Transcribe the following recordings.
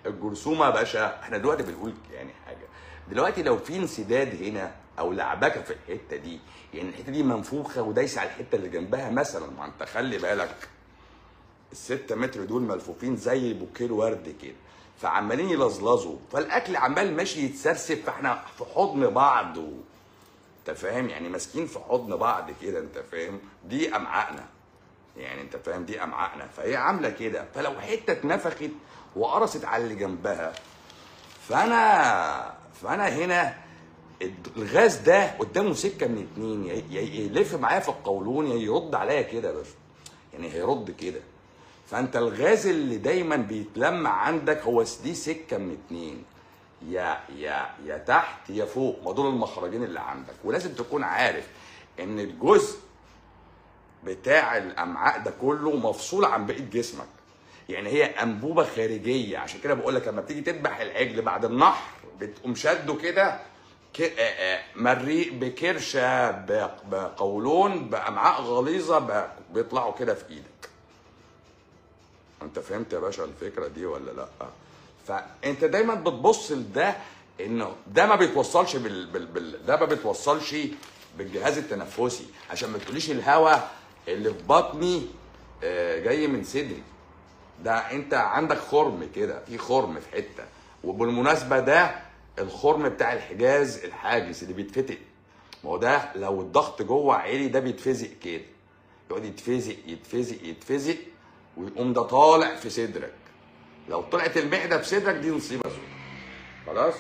الجرثومه يا باشا احنا دلوقتي بنقول يعني حاجه دلوقتي لو في انسداد هنا او لعبكه في الحته دي يعني الحته دي منفوخه ودايسه على الحته اللي جنبها مثلا ما انت خلي بالك الستة متر دول ملفوفين زي بوكيه ورد كده فعمالين يلزلزوا فالاكل عمال ماشي يتسرسب فاحنا في حضن بعض و... انت فاهم يعني ماسكين في حضن بعض كده انت فاهم دي امعائنا يعني انت فاهم دي امعائنا فهي عامله كده فلو حته اتنفخت وقرصت على اللي جنبها فانا فانا هنا الغاز ده قدامه سكه من اتنين يا- يا يلف معايا في القولون يا يرد عليا كده يا باشا يعني هيرد كده فانت الغاز اللي دايما بيتلم عندك هو دي سكه من اتنين يا يا يا تحت يا فوق ما دول المخرجين اللي عندك ولازم تكون عارف ان الجزء بتاع الامعاء ده كله مفصول عن بقيه جسمك يعني هي انبوبه خارجيه عشان كده بقول لك لما بتيجي تذبح العجل بعد النحر بتقوم شده كده ك- آه، آه، مريء بكرشه ب- بقولون بامعاء غليظه ب- بيطلعوا كده في ايدك انت فهمت يا باشا الفكره دي ولا لا فانت دايما بتبص لده انه ده ما بيتوصلش بال... بال... بال... ده ما بيتوصلش بالجهاز التنفسي عشان ما تقوليش الهواء اللي في بطني آه، جاي من صدري ده انت عندك خرم كده في خرم في حته وبالمناسبه ده الخرم بتاع الحجاز الحاجز اللي بيتفتق ما هو ده لو الضغط جوه عالي ده بيتفزق كده يقعد يتفزق يتفزق يتفزق ويقوم ده طالع في صدرك لو طلعت المعده في صدرك دي مصيبه سودة خلاص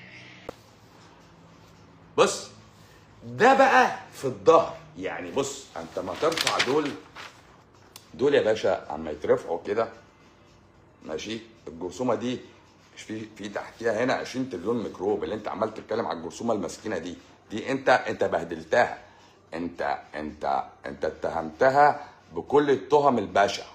بص ده بقى في الظهر يعني بص انت ما ترفع دول دول يا باشا اما يترفعوا كده ماشي الجرثومه دي مش في في تحتيها هنا 20 تريليون ميكروب اللي انت عمال تتكلم على الجرثومه المسكينه دي دي انت انت بهدلتها انت انت انت اتهمتها بكل التهم البشعه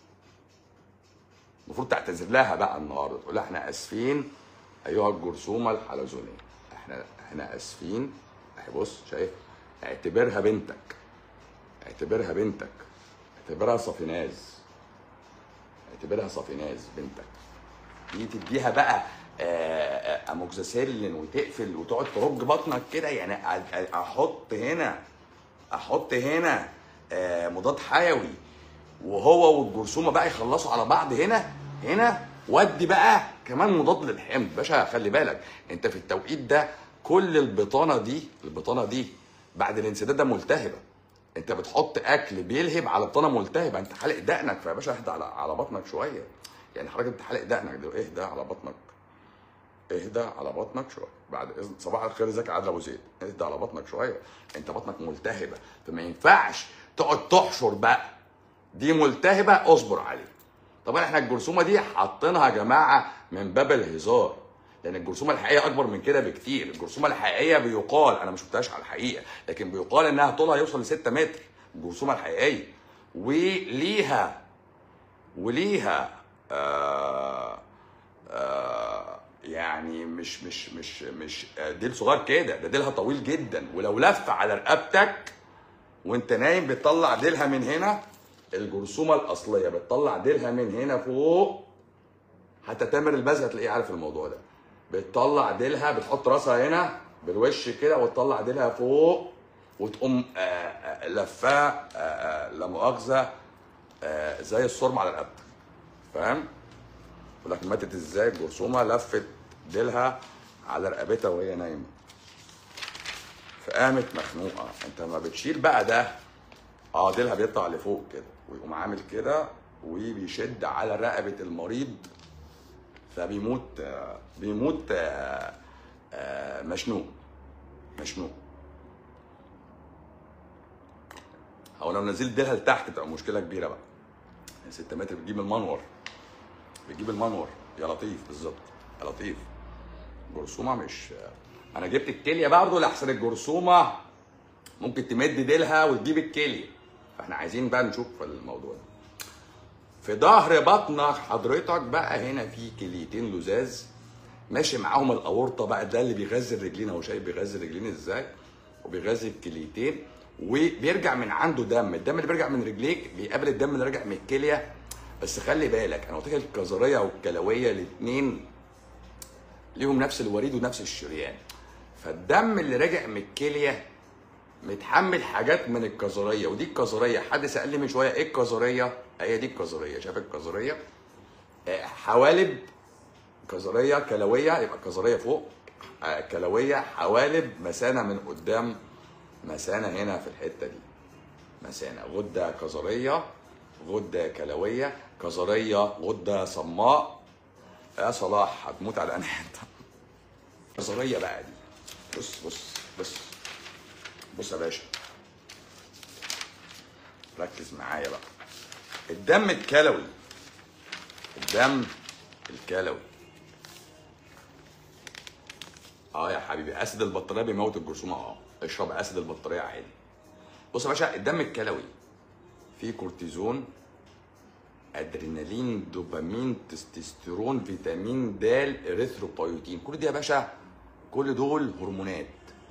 المفروض تعتذر لها بقى النهارده تقول لها احنا اسفين ايها الجرثومه الحلزونيه احنا احنا اسفين اهي بص شايف اعتبرها بنتك اعتبرها بنتك اعتبرها صفيناز اعتبرها صفيناز بنتك دي تديها بقى آه، آه، اموكسيسيلين وتقفل وتقعد ترج بطنك كده يعني أ- أ- احط هنا احط هنا آه، مضاد حيوي وهو والجرثومه بقى يخلصوا على بعض هنا هنا ودي بقى كمان مضاد للحمض باشا خلي بالك انت في التوقيت ده كل البطانه دي البطانه دي بعد الانسداد ده ملتهبه انت بتحط اكل بيلهب على بطانه ملتهبه انت حالق دقنك فيا باشا اهدى على على بطنك شويه يعني حضرتك انت حالق دقنك ده اهدى على بطنك اهدى على بطنك شويه بعد اذن صباح الخير ازيك يا عادل ابو زيد اهدى على بطنك شويه انت بطنك ملتهبه فما ينفعش تقعد تحشر بقى دي ملتهبه اصبر عليه طبعا احنا الجرثومه دي حاطينها يا جماعه من باب الهزار لان الجرثومه الحقيقيه اكبر من كده بكتير الجرثومه الحقيقيه بيقال انا ما شفتهاش على الحقيقه لكن بيقال انها طولها يوصل ل 6 متر الجرثومه الحقيقيه وليها وليها آه آه يعني مش مش مش مش آه، ديل صغير كده ده ديلها طويل جدا ولو لف على رقبتك وانت نايم بتطلع ديلها من هنا الجرثومه الاصليه بتطلع ديلها من هنا فوق حتى تامر الباز هتلاقيه عارف الموضوع ده بتطلع ديلها بتحط راسها هنا بالوش كده وتطلع ديلها فوق وتقوم آه، آه، لفاه آه، آه، لا مؤاخذه آه، زي الصرم على رقبتك فاهم؟ يقول لك ماتت ازاي الجرثومه لفت ديلها على رقبتها وهي نايمه فقامت مخنوقه انت لما بتشيل بقى ده اه ديلها بيطلع لفوق كده ويقوم عامل كده وبيشد على رقبه المريض فبيموت آه، بيموت آه، آه، مشنوق مشنوق او لو نزلت ديلها لتحت تبقى مشكله كبيره بقى 6 متر بتجيب المنور بتجيب المنور يا لطيف بالظبط يا لطيف جرثومه مش انا جبت الكليه برضه لاحسن الجرثومه ممكن تمد ديلها وتجيب الكليه فاحنا عايزين بقى نشوف الموضوع ده في ظهر بطنك حضرتك بقى هنا في كليتين لزاز ماشي معاهم الاورطه بقى ده اللي بيغذي الرجلين اهو شايف بيغذي الرجلين ازاي وبيغذي الكليتين وبيرجع من عنده دم الدم اللي بيرجع من رجليك بيقابل الدم اللي راجع من الكليه بس خلي بالك انا قلت لك الكظريه والكلويه الاثنين ليهم نفس الوريد ونفس الشريان فالدم اللي راجع من الكليه متحمل حاجات من الكظريه ودي الكظريه حد سالني من شويه ايه الكظريه هي دي الكظريه شايف الكظريه آه، حوالب كظريه كلويه يبقى كظريه فوق آه، كلويه حوالب مثانه من قدام مثانه هنا في الحته دي مثانه غده كظريه غده كلويه كظريه غده صماء يا صلاح هتموت على انهي حته كظريه بقى دي بص بص بص بص يا باشا ركز معايا بقى الدم الكلوي الدم الكلوي اه يا حبيبي اسيد البطاريه بيموت الجرثومه اه اشرب اسيد البطاريه عادي بص يا باشا الدم الكلوي فيه كورتيزون ادرينالين دوبامين تستوستيرون فيتامين د اريثروبيوتين كل دي يا باشا كل دول هرمونات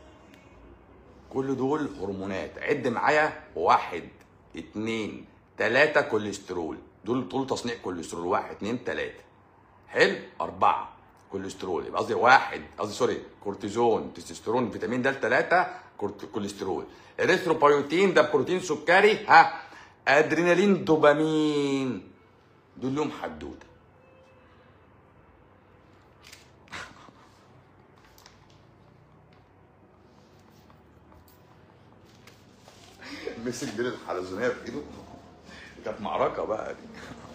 كل دول هرمونات عد معايا واحد اتنين تلاتة كوليسترول دول طول تصنيع كوليسترول واحد اتنين تلاتة حلو أربعة كوليسترول يبقى قصدي واحد قصدي سوري كورتيزون تستوستيرون فيتامين د تلاتة كورت- كوليسترول اريثروبيوتين ده بروتين سكري ها ادرينالين دوبامين دول لهم حدوته مسك بين الحلزونيه في ايده كانت معركه بقى دي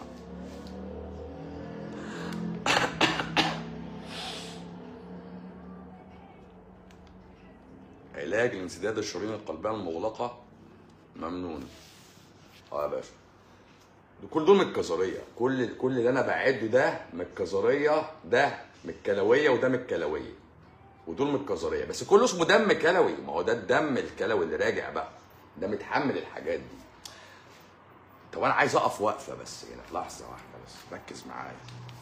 علاج لانسداد الشرايين القلبيه المغلقه ممنون اه يا باشا دول- كل دول من الكظريه كل كل اللي انا بعده ده من الكظريه ده من الكلويه وده من الكلويه ودول من الكظريه بس كله اسمه دم كلوي ما هو ده الدم الكلوي اللي راجع بقى ده متحمل الحاجات دي طب انا عايز اقف وقفه بس هنا في لحظه واحده بس ركز معايا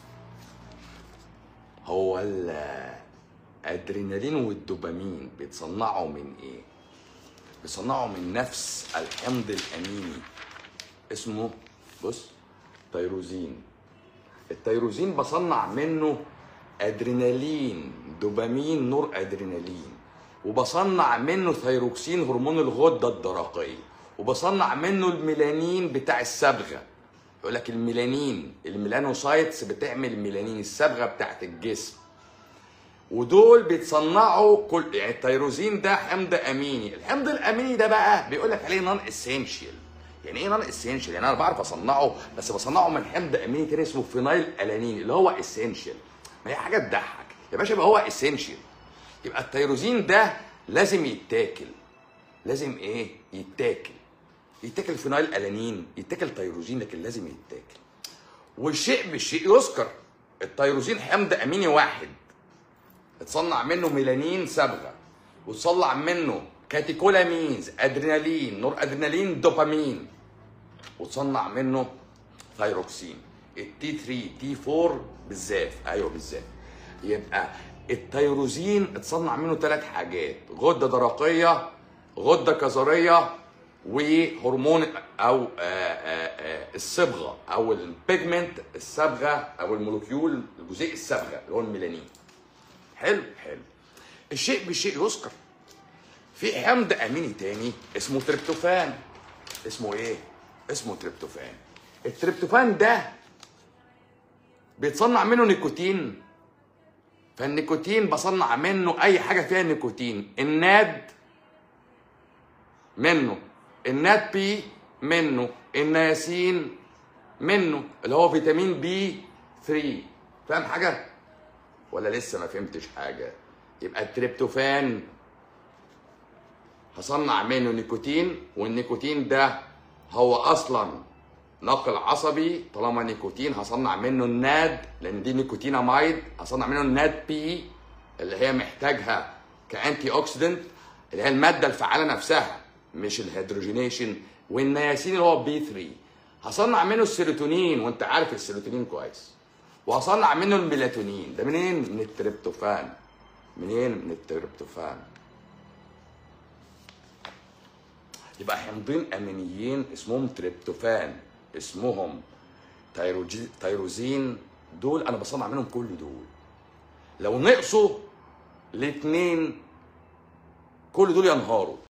هو الادرينالين والدوبامين بيتصنعوا من ايه بيصنعوا من نفس الحمض الاميني اسمه بص تيروزين التيروزين بصنع منه ادرينالين دوبامين نور ادرينالين وبصنع منه ثيروكسين هرمون الغده الدرقيه وبصنع منه الميلانين بتاع الصبغه يقول لك الميلانين الميلانوسايتس بتعمل ميلانين الصبغه بتاعت الجسم ودول بيتصنعوا كل يعني التيروزين ده حمض اميني الحمض الاميني ده بقى بيقول لك عليه نون اسينشال يعني ايه نون اسينشال يعني انا بعرف اصنعه بس بصنعه من حمض اميني تاني اسمه فينايل الانين اللي هو اسينشال ما هي حاجه تضحك يا باشا يبقى هو اسينشال يبقى التيروزين ده لازم يتاكل لازم ايه يتاكل يتاكل فينايل الانين يتاكل تيروزين لكن لازم يتاكل والشيء بالشيء يذكر التيروزين حمض اميني واحد اتصنع منه ميلانين صبغه وتصنع منه كاتيكولامينز ادرينالين نور ادرينالين دوبامين وتصنع منه ثايروكسين التي 3 تي 4 بالذات ايوه بالذات يبقى التيروزين اتصنع منه ثلاث حاجات غده درقيه غده كظريه وهرمون او آه، آه، آه، الصبغه او البيجمنت الصبغه او المولكيول الجزيء الصبغه اللي هو الميلانين حلو حلو الشيء بالشيء يذكر في حمض اميني تاني اسمه تريبتوفان اسمه ايه اسمه تريبتوفان التريبتوفان ده بيتصنع منه نيكوتين فالنيكوتين بصنع منه اي حاجه فيها نيكوتين الناد منه الناد بي منه النياسين منه اللي هو فيتامين بي 3 فاهم حاجه ولا لسه ما فهمتش حاجه يبقى التريبتوفان هصنع منه نيكوتين والنيكوتين ده هو اصلا ناقل عصبي طالما نيكوتين هصنع منه الناد لان دي نيكوتينامايد هصنع منه الناد بي اللي هي محتاجها كانتي اوكسيدنت اللي هي الماده الفعاله نفسها مش الهيدروجينيشن والنياسين اللي هو بي 3 هصنع منه السيروتونين وانت عارف السيروتونين كويس وهصنع منه الميلاتونين ده منين من التريبتوفان منين من التريبتوفان يبقى حمضين امينيين اسمهم تريبتوفان اسمهم تيروجي تيروزين دول انا بصنع منهم كل دول لو نقصوا الاثنين كل دول ينهاروا